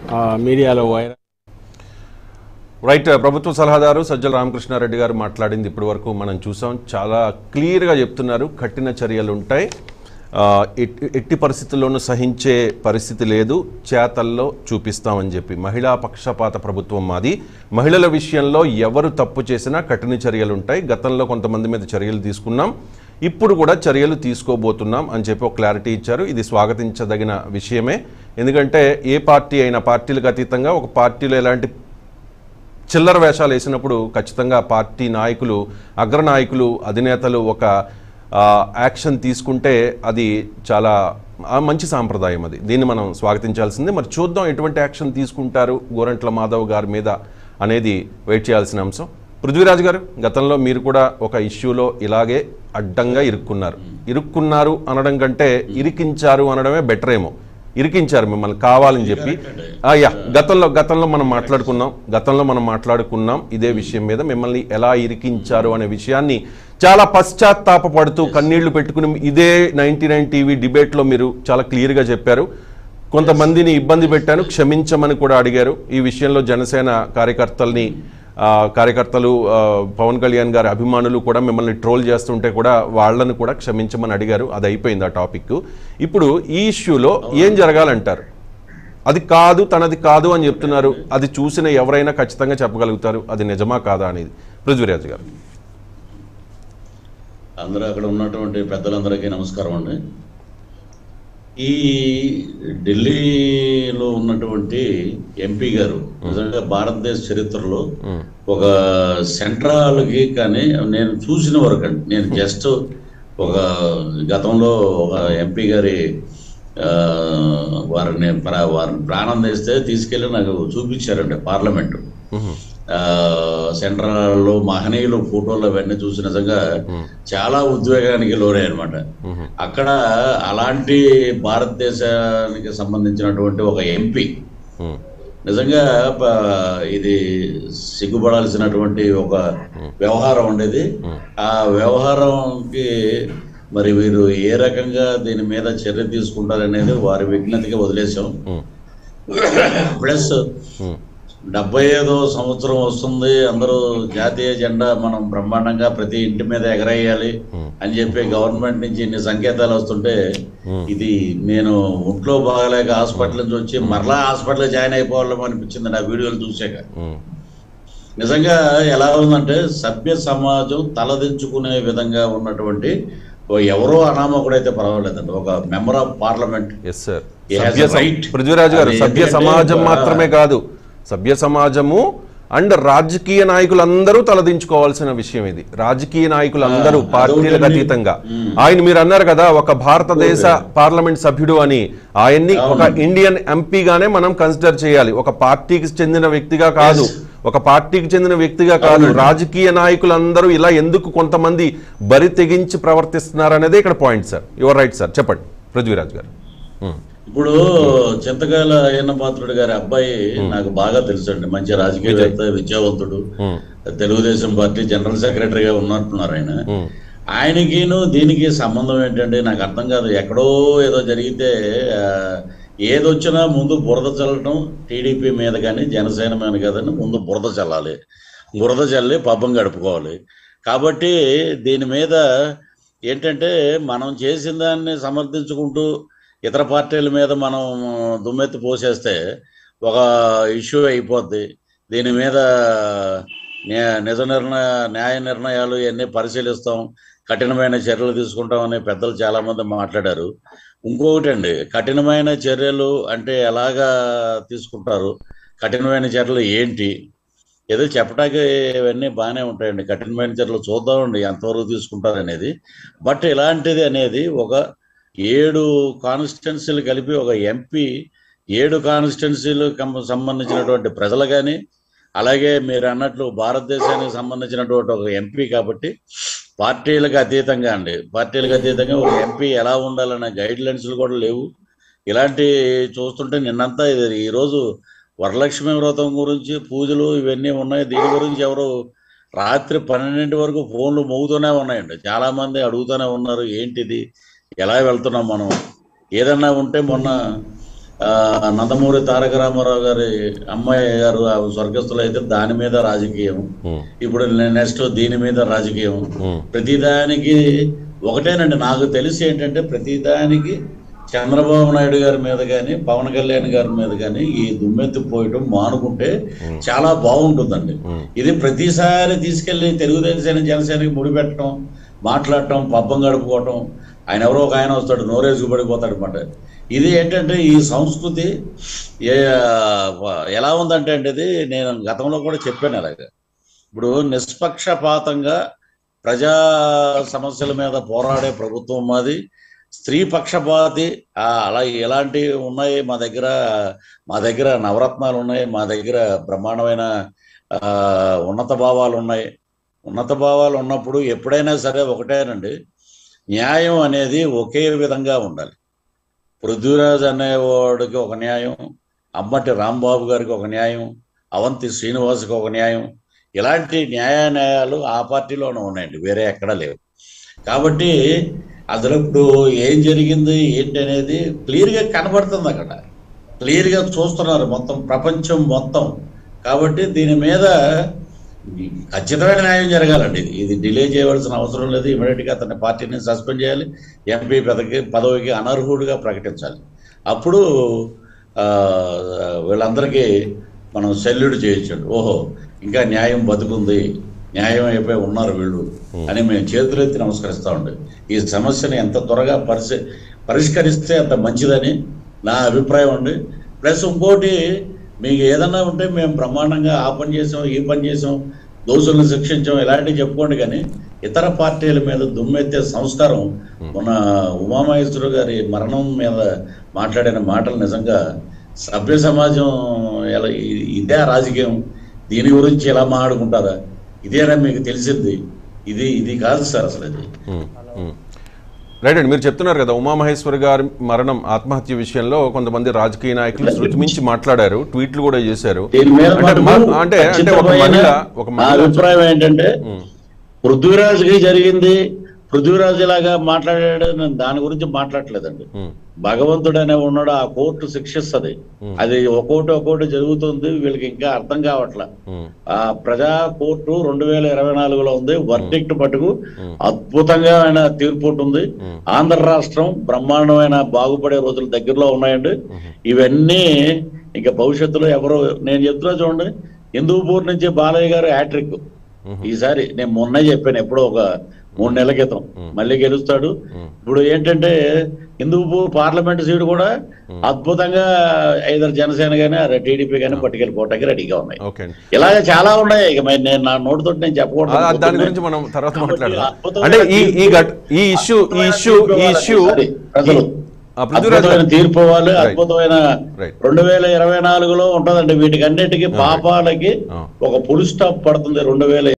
ఆ, మీడియాలో viral right ప్రభుత్వ సలహాదారు సజ్జల రామకృష్ణారెడ్డి గారు మాట్లాడింది ఇప్పటి వరకు మనం చూసాం చాలా క్లియర్గా చెప్తున్నారు కఠిన చర్యలు ఉంటాయి ఆ, ఎట్టి ఎట్టి పరిస్థితుల్లోనూ సహించే పరిస్థితి లేదు చేతల్లో చూపిస్తామని చెప్పి మహిళా పక్షపాత ప్రభుత్వం మాది మహిళల విషయంలో ఎవరు తప్పు చేసినా కఠిన చర్యలు ఉంటాయి గతంలో కొంతమంది మీద చర్యలు తీసుకున్నాం ఇప్పుడు కూడా చర్యలు తీసుకోబోతున్నాం అని చెప్పి ఒక క్లారిటీ ఇచ్చారు ఇది స్వాగతించదగిన విషయమే ఎందుకంటే ఏ పార్టీ అయినా పార్టీలకు అతీతంగా ఒక పార్టీలో ఎలాంటి చిల్లర వేషాలు వేసినప్పుడు ఖచ్చితంగా పార్టీ నాయకులు అగ్రనాయకులు అధినేతలు ఒక ఆ, యాక్షన్ తీసుకుంటే అది చాలా ఆ, మంచి సాంప్రదాయం అది దీన్ని మనం స్వాగతించాల్సిందే మరి చూద్దాం ఎటువంటి యాక్షన్ తీసుకుంటారు గోరంట్ల మాధవ్ గారి మీద అనేది వెయిట్ చేయాల్సిన అంశం పృథ్వీరాజ్ గారు గతంలో మీరు కూడా ఒక ఇష్యూలో ఇలాగే అడ్డంగా ఇరుక్కున్నారు ఇరుక్కున్నారు అనడం కంటే ఇరికించారు అనడమే బెటర్ ఏమో ఇరికించారు మిమ్మల్ని కావాలని చెప్పి ఆ, యా గతంలో గతంలో మనం మాట్లాడుకున్నాం గతంలో మనం మాట్లాడుకున్నాం ఇదే విషయం మీద మిమ్మల్ని ఎలా ఇరికించారు అనే విషయాన్ని చాలా పశ్చాత్తాపపడుతూ కన్నీళ్లు పెట్టుకుని ఇదే నైన్టీ నైన్ టీవీ డిబేట్లో మీరు చాలా క్లియర్గా చెప్పారు కొంతమందిని ఇబ్బంది పెట్టాను క్షమించమని కూడా అడిగారు ఈ విషయంలో జనసేన కార్యకర్తల్ని ఆ, కార్యకర్తలు ఆ, పవన్ కళ్యాణ్ గారి అభిమానులు కూడా మిమ్మల్ని ట్రోల్ చేస్తుంటే కూడా వాళ్ళను కూడా క్షమించమని అడిగారు అది అయిపోయింది ఆ టాపిక్ ఇప్పుడు ఈ ఇష్యూలో ఏం జరగాలంటారు అది కాదు తనది కాదు అని చెప్తున్నారు అది చూసిన ఎవరైనా ఖచ్చితంగా చెప్పగలుగుతారు అది నిజమా కాదా అనేది పృథ్వీరాజ్ గారు అందరూ అక్కడ ఉన్నటువంటి పెద్దలందరికీ నమస్కారం అండి ఈ ఢిల్లీలో ఉన్నటువంటి ఎంపీ గారు నిజంగా భారతదేశ చరిత్రలో ఒక సెంట్రల్కి కానీ నేను చూసిన వరకు అండి నేను జస్ట్ ఒక గతంలో ఒక ఎంపీ గారి ఆ, వారిని ప్రా- వారిని ప్రాణం తెస్తే తీసుకెళ్ళి నాకు చూపించారండి పార్లమెంటు ఆ, సెంట్రల్లో మహనీయులు ఫోటోలు అవన్నీ చూసి నిజంగా చాలా ఉద్వేగానికి లోనాయి అనమాట అక్కడ అలాంటి భారతదేశానికి సంబంధించినటువంటి ఒక ఎంపీ ఉమ్, నిజంగా ప- ఇది సిగ్గుపడాల్సినటువంటి ఒక వ్యవహారం ఉండేది ఆ వ్యవహారంకి మరి వీరు ఏ రకంగా దీని మీద చర్య తీసుకుంటారనేది వారి విజ్ఞతకి వదిలేసాం ఉమ్, ప్లస్ ఉమ్, డెబ్బై ఐదో సంవత్సరం వస్తుంది అందరూ జాతీయ జెండా మనం బ్రహ్మాండంగా ప్రతి ఇంటి మీద ఎగరేయాలి అని చెప్పి గవర్నమెంట్ నుంచి ఇన్ని సంకేతాలు వస్తుంటే ఇది నేను ఒంట్లో బాగలేక హాస్పిటల్ నుంచి వచ్చి మరలా హాస్పిటల్ జాయిన్ అయిపోవాలని అనిపించింది నా వీడియోలు చూసాక ఉమ్, నిజంగా ఎలా ఉందంటే సభ్య సమాజం తలదించుకునే విధంగా ఉన్నటువంటి ఓ ఎవరో అనామకుడైతే పర్వాలేదండి ఒక member of parliament yes sir He has సభ్య a సం- right. పృథ్వీరాజ్ గారు అది సభ్య ఎందుకంటే సమాజం బా- మాత్రమే కాదు సభ్య సమాజము అండ్ రాజకీయ నాయకులందరూ తలదించుకోవాల్సిన విషయం ఇది రాజకీయ నాయకులందరూ ఆ, పార్టీలకు అదొకటి. అతీతంగా ఆయన మీరు అన్నారు కదా ఒక భారతదేశ పార్లమెంట్ సభ్యుడు అని ఆయన్ని ఒక ఇండియన్ ఎంపీగానే మనం కన్సిడర్ చేయాలి ఒక పార్టీకి చెందిన వ్యక్తిగా కాదు ఒక పార్టీకి చెందిన వ్యక్తిగా కాదు రాజకీయ నాయకులందరూ ఇలా ఎందుకు కొంతమంది బరి తెగించి ప్రవర్తిస్తున్నారు అనేది ఇక్కడ point sir you're right sir చెప్పండి పృథ్వీరాజ్ గారు ఉమ్. ఇప్పుడు చింతకాయల అయ్యన్న పాత్రుడు గారి అబ్బాయి నాకు బాగా తెలుసండి మంచి రాజకీయవేత్త విద్యావంతుడు ఉమ్. తెలుగుదేశం పార్టీ జనరల్ సెక్రటరీగా ఉన్నట్టున్నారు ఆయన ఉమ్. ఆయనకిను దీనికి సంబంధం ఏంటంటే నాకు అర్థం కాదు ఎక్కడో ఏదో జరిగితే ఆ, ఏదొచ్చినా ముందు బురద చల్లటం టీడీపీ మీద కానీ జనసేన మీద కాదని ముందు బురద చల్లాలి బురద చల్లి పబ్బం గడుపుకోవాలి కాబట్టి దీని మీద ఏంటంటే మనం చేసిన దాన్ని సమర్థించుకుంటూ ఇతర పార్టీల మీద మనం దుమ్మెత్తి పోసేస్తే ఒక ఇష్యూ అయిపోద్ది దీని మీద న్యా- నిజ నిర్ణయ న్యాయ నిర్ణయాలు ఇవన్నీ పరిశీలిస్తాం కఠినమైన చర్యలు తీసుకుంటామని పెద్దలు చాలా మంది మాట్లాడారు ఇంకొకటి అండి కఠినమైన చర్యలు అంటే ఎలాగా తీసుకుంటారు కఠినమైన చర్యలు ఏంటి ఏదో చెప్పడానికి ఇవన్నీ బాగానే ఉంటాయండి కఠినమైన చర్యలు చూద్దామండి ఎంతవరకు తీసుకుంటారు అనేది బట్ ఇలాంటిది అనేది ఒక ఏడు కాన్స్టిట్యున్సీలు కలిపి ఒక ఎంపీ ఏడు కాన్స్టిట్యున్సీలు సంబంధించినటువంటి ప్రజలు కానీ అలాగే మీరు అన్నట్లు భారతదేశానికి సంబంధించినటువంటి ఒక ఎంపీ కాబట్టి పార్టీలకు అతీతంగా అండి పార్టీలకు అతీతంగా ఒక ఎంపీ ఎలా ఉండాలనే గైడ్ లైన్స్లు కూడా లేవు ఇలాంటి చూస్తుంటే నిన్నంతా ఇది ఈరోజు వరలక్ష్మి వ్రతం గురించి పూజలు ఇవన్నీ ఉన్నాయి దీని గురించి ఎవరు రాత్రి పన్నెండింటి వరకు ఫోన్లు మోగుతూనే ఉన్నాయండి చాలా మంది అడుగుతూనే ఉన్నారు ఏంటిది ఎలా వెళ్తున్నాం మనం ఏదన్నా ఉంటే మొన్న ఆ, నందమూరి తారక రామారావు గారి అమ్మాయి గారు ఆ స్వర్గస్థులు అయితే దాని మీద రాజకీయం ఉమ్, ఇప్పుడు నెక్స్ట్ దీని మీద రాజకీయం ఉమ్, ప్రతిదానికి ఒకటేనండి నాకు తెలిసి ఏంటంటే ప్రతిదానికి చంద్రబాబు నాయుడు గారి మీద కానీ పవన్ కళ్యాణ్ గారి మీద కానీ ఈ దుమ్మెత్తి పోయటం మానుకుంటే చాలా బాగుంటుందండి ఉమ్. ఇది ప్రతిసారి తీసుకెళ్లి తెలుగుదేశం జనసేనకి ముడిపెట్టడం మాట్లాడటం పబ్బం గడుపుకోవటం ఆయన ఎవరో ఒక ఆయన వస్తాడు నోరేసుకు పడిపోతాడు అనమాట ఇది ఏంటంటే ఈ సంస్కృతి ఏ ఎలా ఉందంటే అంటే ఇది నేను గతంలో కూడా చెప్పాను అలాగా ఇప్పుడు నిష్పక్షపాతంగా ప్రజా సమస్యల మీద పోరాడే ప్రభుత్వం మాది స్త్రీ పక్షపాతి ఆ, అలా ఎలాంటివి ఉన్నాయి మా దగ్గర మా దగ్గర నవరత్నాలు ఉన్నాయి మా దగ్గర బ్రహ్మాండమైన ఆ, ఉన్నత భావాలు ఉన్నాయి ఉన్నత భావాలు ఉన్నప్పుడు ఎప్పుడైనా సరే ఒకటేనండి న్యాయం అనేది ఒకే విధంగా ఉండాలి పృథ్వీరాజ్ అనేవాడికి ఒక న్యాయం అమ్మటి రాంబాబు గారికి ఒక న్యాయం అవంతి శ్రీనివాస్కి ఒక న్యాయం ఇలాంటి న్యాయ న్యాయాలు ఆ పార్టీలోనే ఉన్నాయండి వేరే ఎక్కడా లేవు కాబట్టి అసలు ఇప్పుడు ఏం జరిగింది ఏంటి అనేది క్లియర్గా కనబడుతుంది అక్కడ క్లియర్గా చూస్తున్నారు మొత్తం ప్రపంచం మొత్తం కాబట్టి దీని మీద ఖచ్చితమైన న్యాయం జరగాలండి ఇది ఇది డిలే చేయవలసిన అవసరం లేదు ఇమీడియట్గా అతని పార్టీని సస్పెండ్ చేయాలి ఎంపీ పదకి పదవికి అనర్హుడిగా ప్రకటించాలి అప్పుడు ఆ, వీళ్ళందరికీ మనం సెల్యూట్ చేయొచ్చు ఓహో ఇంకా న్యాయం బతుకుంది న్యాయం అయిపోయి ఉన్నారు వీళ్ళు అని మేము చేతులెత్తి నమస్కరిస్తా ఉండే ఈ సమస్యని ఎంత త్వరగా పరిశ పరిష్కరిస్తే అంత మంచిదని నా అభిప్రాయం అండి ప్లస్ ఇంకోటి మీకు ఏదన్నా ఉంటే మేము బ్రహ్మాండంగా ఆ పని చేసాం ఈ పని చేసాం దోషులను శిక్షించాం ఇలాంటివి చెప్పుకోండి కానీ ఇతర పార్టీల మీద దుమ్మెత్తే సంస్కారం మన ఉమామహేశ్వర గారి మరణం మీద మాట్లాడిన మాటలు నిజంగా సభ్య సమాజం ఎలా ఇ- ఇదే రాజకీయం దీని గురించి ఎలా మాట్లాడుకుంటారా ఇదేనా మీకు తెలిసింది ఇది ఇది కాదు సార్ అసలు ఇది ఉమ్, ఉమ్. రైట్ అండి మీరు చెప్తున్నారు కదా ఉమామహేశ్వర్ గారి మరణం ఆత్మహత్య విషయంలో కొంతమంది రాజకీయ నాయకులు శృతి మించి మాట్లాడారు ట్వీట్లు కూడా చేశారు దీని మీద అంటే మటుకు మా- అంటే అంటే ఒక ఖచ్చితమైన మహిళ ఒక నా మహిళ అభిప్రాయం ఏంటంటే ఉమ్, పృథ్వీరాజుకి జరిగింది పృథ్వీరాజు ఇలాగా మాట్లాడాడు నేను దాని గురించి మాట్లాడలేదండి ఉమ్, భగవంతుడు అనే ఉన్నాడు ఆ కోర్టు శిక్షిస్తుంది అది ఒక్కోటి ఒక్కోటి జరుగుతుంది వీళ్ళకి ఇంకా అర్థం కావట్లా ఉమ్, ఆ ప్రజా కోర్టు రెండు వేల ఇరవై నాలుగులో ఉంది వర్డిక్ట్ మటుకు అద్భుతంగా ఆయన తీర్పు ఉంటుంది ఉమ్. ఆంధ్ర రాష్ట్రం బ్రహ్మాండమైన బాగుపడే రోజులు దగ్గరలో ఉన్నాయండి ఇవన్నీ ఇంకా భవిష్యత్తులో ఎవరో నేను చెప్తున్నా చూడండి హిందూపూర్ నుంచి బాలయ్య గారు హ్యాట్రిక్ ఈసారి నేను మొన్నే చెప్పాను ఎప్పుడో ఒక మూడు నెలల క్రితం మళ్ళీ గెలుస్తాడు ఇప్పుడు ఏంటంటే హిందూపూర్ పార్లమెంట్ సీటు కూడా అద్భుతంగా ఐదరు జనసేన గానీ టీడీపీ గానీ పట్టుకెళ్ళిపోవటానికి రెడీగా ఉన్నాయి ఓకే అండి ఇలాగ చాలా ఉన్నాయి ఇక మరి నేను నా నోటితో నేను ఆ- చెప్పకూడదు దాని అనుకుంటున్నాను. గురించి మనం తర్వాత కాబట్టి మాట్లాడదాం అద్భుతమైన అంటే ఈ ఈ తీర్పు- ఘట్ ఈ ఇష్యూ ఈ ఇష్యూ ఈ ఇష్యూ అది ప్రజలు ఆ పృథ్వీరాజ్ అద్భుతమైన తీర్పు ఇవ్వాలి Right. అద్భుతమైన Right. రెండు వేల ఇరవై నాలుగులో ఉంటదండి వీటికి అన్నిటికీ పాపాలకి ఆ. ఒక పులి స్టాప్ పడుతుంది రెండు వేల